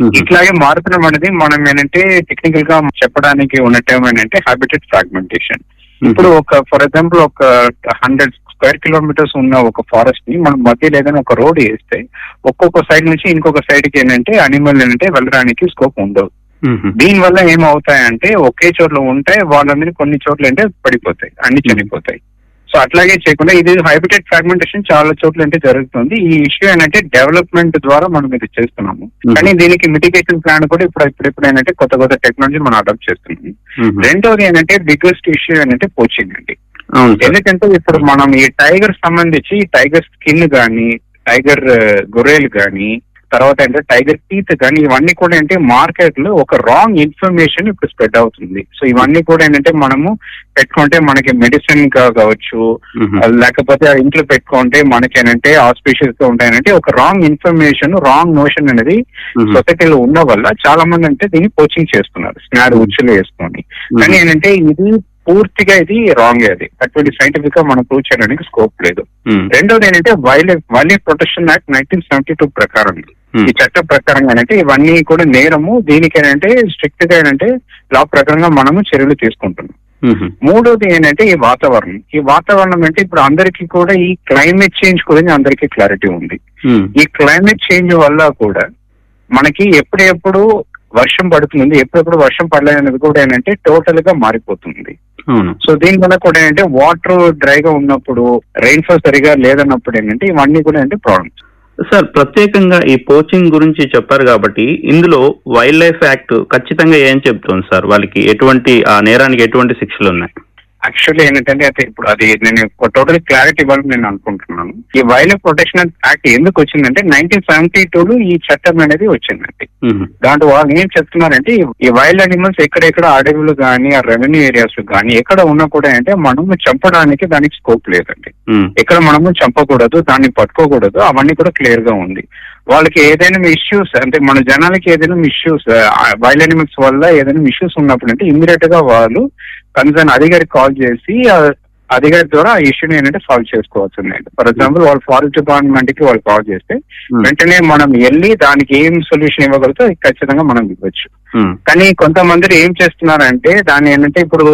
ఇట్లాగే మారుతున్నాం అనేది మనం ఏంటంటే టెక్నికల్ గా చెప్పడానికి ఉన్న టైం ఏంటంటే హ్యాబిటెడ్ ఫ్రాగ్మెంటేషన్ ఇప్పుడు ఒక ఫర్ ఎగ్జాంపుల్ ఒక హండ్రెడ్ స్క్వేర్ కిలోమీటర్స్ ఉన్న ఒక ఫారెస్ట్ ని మనం మధ్యలో ఏదైనా ఒక రోడ్ వేస్తే ఒక్కొక్క సైడ్ నుంచి ఇంకొక సైడ్ కి ఏంటంటే అనిమల్ ఏంటంటే వెళ్ళడానికి స్కోప్ ఉండదు దీని వల్ల ఏమవుతాయంటే ఒకే చోట్ల ఉంటే వాళ్ళందరినీ కొన్ని చోట్ల అంటే పడిపోతాయి అన్ని చనిపోతాయి సో అట్లాగే చేయకుండా ఇది హైబిటెడ్ ఫ్రాగ్మెంటేషన్ చాలా చోట్ల అంటే జరుగుతుంది ఈ ఇష్యూ ఏంటంటే డెవలప్మెంట్ ద్వారా మనం ఇది చేస్తున్నాము కానీ దీనికి మిటిగేషన్ ప్లాన్ కూడా ఇప్పుడు ఇప్పుడు ఇప్పుడు ఏంటంటే కొత్త కొత్త టెక్నాలజీ మనం అడాప్ట్ చేస్తున్నాము రెండోది ఏంటంటే బిగ్గెస్ట్ ఇష్యూ ఏంటంటే పోచింగ్ అండి అవును సార్ ఎందుకంటే ఇప్పుడు మనం ఈ టైగర్ సంబంధించి టైగర్ స్కిన్ గానీ టైగర్ గొర్రెలు గానీ తర్వాత అంటే టైగర్ టీత్ కానీ ఇవన్నీ కూడా ఏంటంటే మార్కెట్ లో ఒక రాంగ్ ఇన్ఫర్మేషన్ ఇప్పుడు స్ప్రెడ్ అవుతుంది సో ఇవన్నీ కూడా ఏంటంటే మనము పెట్టుకుంటే మనకి మెడిసిన్ గా కావచ్చు లేకపోతే ఆ ఇంట్లో పెట్టుకుంటే మనకి ఏంటంటే ఆస్పిషియస్ గా ఉంటాయనంటే ఒక రాంగ్ ఇన్ఫర్మేషన్ రాంగ్ నోషన్ అనేది సొసైటీలో ఉన్న వల్ల చాలా మంది అంటే దీన్ని కోచింగ్ చేస్తున్నారు స్నాడ్ ఉచ్చులు వేసుకొని కానీ ఏంటంటే ఇది పూర్తిగా ఇది రాంగ్ అది అటువంటి సైంటిఫిక్ గా మనం ప్రూవ్ చేయడానికి స్కోప్ లేదు రెండోది ఏంటంటే wildlife wildlife protection act nineteen seventy two ప్రకారం ఈ చట్ట ప్రకారంగా ఏంటంటే ఇవన్నీ కూడా నేరము దీనికి ఏంటంటే స్ట్రిక్ట్ గా ఏంటంటే లా ప్రకారంగా మనము చర్యలు తీసుకుంటున్నాం మూడోది ఏంటంటే ఈ వాతావరణం ఈ వాతావరణం అంటే ఇప్పుడు అందరికీ కూడా ఈ క్లైమేట్ చేంజ్ గురించి అందరికీ క్లారిటీ ఉంది ఈ క్లైమేట్ చేంజ్ వల్ల కూడా మనకి ఎప్పుడెప్పుడు వర్షం పడుతుంది ఎప్పుడెప్పుడు వర్షం పడలేదు అనేది కూడా ఏంటంటే టోటల్ గా మారిపోతుంది అవును సో దీని వల్ల కూడా ఏంటంటే వాటర్ డ్రైగా ఉన్నప్పుడు రెయిన్ఫాల్ సరిగా లేదన్నప్పుడు ఏంటంటే ఇవన్నీ కూడా ఏంటంటే ప్రాబ్లమ్స్ సార్ ప్రత్యేకంగా ఈ పోచింగ్ గురించి చెప్పారు కాబట్టి ఇందులో వైల్డ్ లైఫ్ యాక్ట్ ఖచ్చితంగా ఏం చెప్తుంది సార్ వాళ్ళకి ఎటువంటి ఆ నేరానికి ఎటువంటి శిక్షలు ఉన్నాయి యాక్చువల్లీ ఏంటంటే అయితే ఇప్పుడు అది నేను టోటల్ క్లారిటీ ఇవ్వాలని నేను అనుకుంటున్నాను ఈ వైల్డ్ లైఫ్ ప్రొటెక్షన్ యాక్ట్ ఎందుకు వచ్చిందంటే నైన్టీన్ సెవెంటీ టూలో ఈ చట్టం అనేది వచ్చిందండి దాంట్లో వాళ్ళు ఏం చెప్తున్నారంటే ఈ- ఈ వైల్డ్ అనిమల్స్ ఎక్కడెక్కడ అడవులు కానీ ఆ రెవెన్యూ ఏరియాస్ కానీ ఎక్కడ ఉన్నా కూడా అంటే మనము చంపడానికి దానికి స్కోప్ లేదండి ఎక్కడ మనము చంపకూడదు దాన్ని పట్టుకోకూడదు అవన్నీ కూడా క్లియర్ గా ఉంది వాళ్ళకి ఏదైనా ఇష్యూస్ అంటే మన జనాలకి ఏదైనా ఇష్యూస్ వైల్డ్ అనిమల్స్ వల్ల ఏదైనా ఇష్యూస్ ఉన్నప్పుడు అంటే ఇమ్మీడియట్ గా వాళ్ళు కన్సర్న్ అధికారికి కాల్ చేసి ఆ అధికారి ద్వారా ఆ ఇష్యూని ఏంటంటే సాల్వ్ చేసుకోవచ్చు ఫర్ ఎగ్జాంపుల్ వాళ్ళు ఫారెస్ట్ డిపార్ట్మెంట్ కి వాళ్ళు కాల్ చేస్తే వెంటనే మనం వెళ్ళి దానికి ఏం సొల్యూషన్ ఇవ్వగలిగితే అది ఖచ్చితంగా మనం ఇవ్వచ్చు కానీ కొంతమంది ఏం చేస్తున్నారంటే దాన్ని ఏంటంటే ఇప్పుడు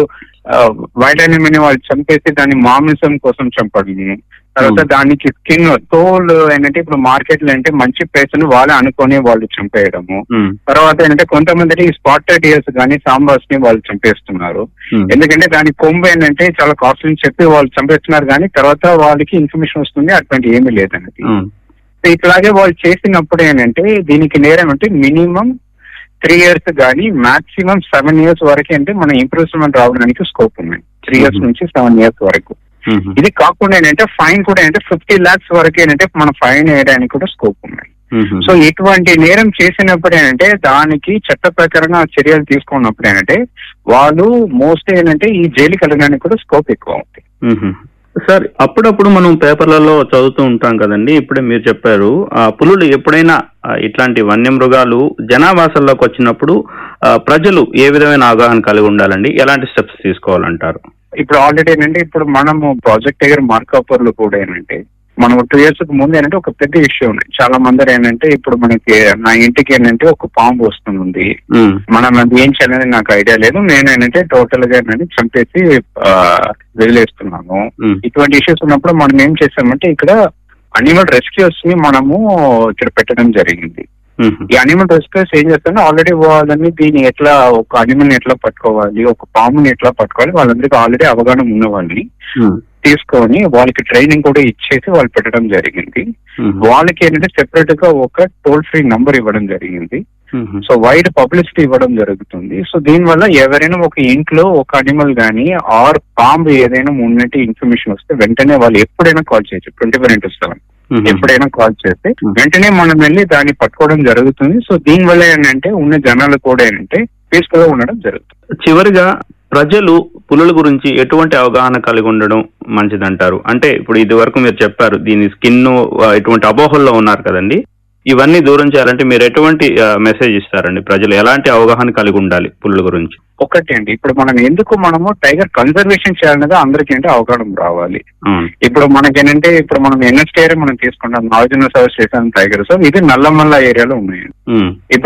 వైల్డ్ అనిమల్ వాళ్ళు చంపేసి దాన్ని మాంసం కోసం చంపడం తర్వాత దానికి స్కిన్ తోల్ ఏంటంటే ఇప్పుడు మార్కెట్ లో అంటే మంచి ప్లేస్ ని వాళ్ళే అనుకొని వాళ్ళు చంపేయడము తర్వాత ఏంటంటే కొంతమంది స్పాటెడ్ ఇయర్స్ కానీ సాంబార్స్ ని వాళ్ళు చంపేస్తున్నారు ఎందుకంటే దాని కొమ్ము ఏంటంటే చాలా కాస్ట్లీ అని చెప్పి వాళ్ళు చంపేస్తున్నారు కానీ తర్వాత వాళ్ళకి ఇన్ఫర్మేషన్ వస్తుంది అటువంటి ఏమీ లేదన్నది సో ఇట్లాగే వాళ్ళు చేసినప్పుడు ఏంటంటే దీనికి నేరం అంటే మినిమం త్రీ ఇయర్స్ కానీ మాక్సిమం సెవెన్ ఇయర్స్ వరకు అంటే మన ఇంప్రూవ్మెంట్ రావడానికి స్కోప్ ఉంది త్రీ ఇయర్స్ నుంచి సెవెన్ ఇయర్స్ వరకు ఇది కాకుండా ఏంటంటే ఫైన్ కూడా ఏంటంటే ఫిఫ్టీ లాక్స్ వరకు ఏంటంటే మన ఫైన్ వేయడానికి కూడా స్కోప్ ఉన్నాయి సో ఇటువంటి నేరం చేసినప్పుడు ఏంటంటే దానికి చట్ట ప్రకారంగా చర్యలు తీసుకున్నప్పుడు ఏంటంటే వాళ్ళు మోస్ట్ ఏంటంటే ఈ జైలుకి వెళ్ళడానికి కూడా స్కోప్ ఎక్కువ ఉంది సార్ అప్పుడప్పుడు మనం పేపర్లలో చదువుతూ ఉంటాం కదండి ఇప్పుడే మీరు చెప్పారు ఆ పులులు ఎప్పుడైనా ఆ, ఇట్లాంటి వన్యమృగాలు జనావాసాల్లోకి వచ్చినప్పుడు ఆ, ప్రజలు ఏ విధమైన అవగాహన కలిగి ఉండాలండి ఎలాంటి స్టెప్స్ తీసుకోవాలంటారు ఇప్పుడు ఆల్రెడీ ఏంటంటే ఇప్పుడు మనము ప్రాజెక్ట్ దగ్గర మార్కాపర్లు కూడా ఏంటంటే మనం టూ ఇయర్స్ కు ముందు ఏంటంటే ఒక పెద్ద ఇష్యూ ఉంది చాలా మంది ఏంటంటే ఇప్పుడు మనకి నా ఇంటికి ఏంటంటే ఒక పాంపు వస్తుంది మనం అది ఏం చేయాలని నాకు ఐడియా లేదు నేను ఏంటంటే టోటల్ గా ఏంటంటే చంపేసి ఆ, వదిలేస్తున్నాను ఇటువంటి ఇష్యూస్ ఉన్నప్పుడు మనం ఏం చేసామంటే ఇక్కడ అనిమల్ రెస్క్యూస్ ని మనము ఇక్కడ పెట్టడం జరిగింది ఈ అనిమల్ రెస్క్యూస్ ఏం చేస్తారంటే ఆల్రెడీ వాళ్ళని దీన్ని ఎట్లా ఒక అనిమల్ ఎట్లా పట్టుకోవాలి ఒక పాముని ఎట్లా పట్టుకోవాలి వాళ్ళందరికీ ఆల్రెడీ అవగాహన ఉన్న వాళ్ళని తీసుకొని వాళ్ళకి ట్రైనింగ్ కూడా ఇచ్చేసి వాళ్ళు పెట్టడం జరిగింది వాళ్ళకి ఏంటంటే సెపరేట్ గా ఒక టోల్ ఫ్రీ నంబర్ ఇవ్వడం జరిగింది సో వైడ్ పబ్లిసిటీ ఇవ్వడం జరుగుతుంది సో దీని వల్ల ఎవరైనా ఒక ఇంట్లో ఒక అనిమల్ గానీ ఆర్ పాంబు ఏదైనా ఉన్నట్టు ఇన్ఫర్మేషన్ వస్తే వెంటనే వాళ్ళు ఎప్పుడైనా కాల్ చేయొచ్చు ట్వంటీ ఫోర్ ఇంటూ సెవెన్ ఎప్పుడైనా కాల్ చేస్తే వెంటనే మనం వెళ్ళి దాన్ని పట్టుకోవడం జరుగుతుంది సో దీని వల్ల ఏంటంటే ఉన్న జనాలు కూడా ఏంటంటే పీస్ఫుల్ గా ఉండడం జరుగుతుంది చివరిగా ప్రజలు పులుల గురించి ఎటువంటి అవగాహన కలిగి ఉండడం మంచిదంటారు అంటే ఇప్పుడు ఇది వరకు మీరు చెప్పారు దీని స్కిన్ ఇటువంటి అపోహల్లో ఉన్నారు కదండి ఇవన్నీ దూరం చేయాలంటే మీరు ఎటువంటి మెసేజ్ ఇస్తారండి ప్రజలు ఎలాంటి అవగాహన కలిగి ఉండాలి పులుల గురించి ఒకటి అండి ఇప్పుడు మనం ఎందుకు మనము టైగర్ కన్జర్వేషన్ చేయాలనేది అందరికీ అంటే అవగాహన రావాలి ఇప్పుడు మనకేంటంటే ఇప్పుడు మనం ఎన్ఎస్టీ ఏరియా మనం తీసుకుంటాం Nagarjuna service station tiger so ఇది నల్లమల్ల ఏరియాలో ఉన్నాయి ఇప్పుడు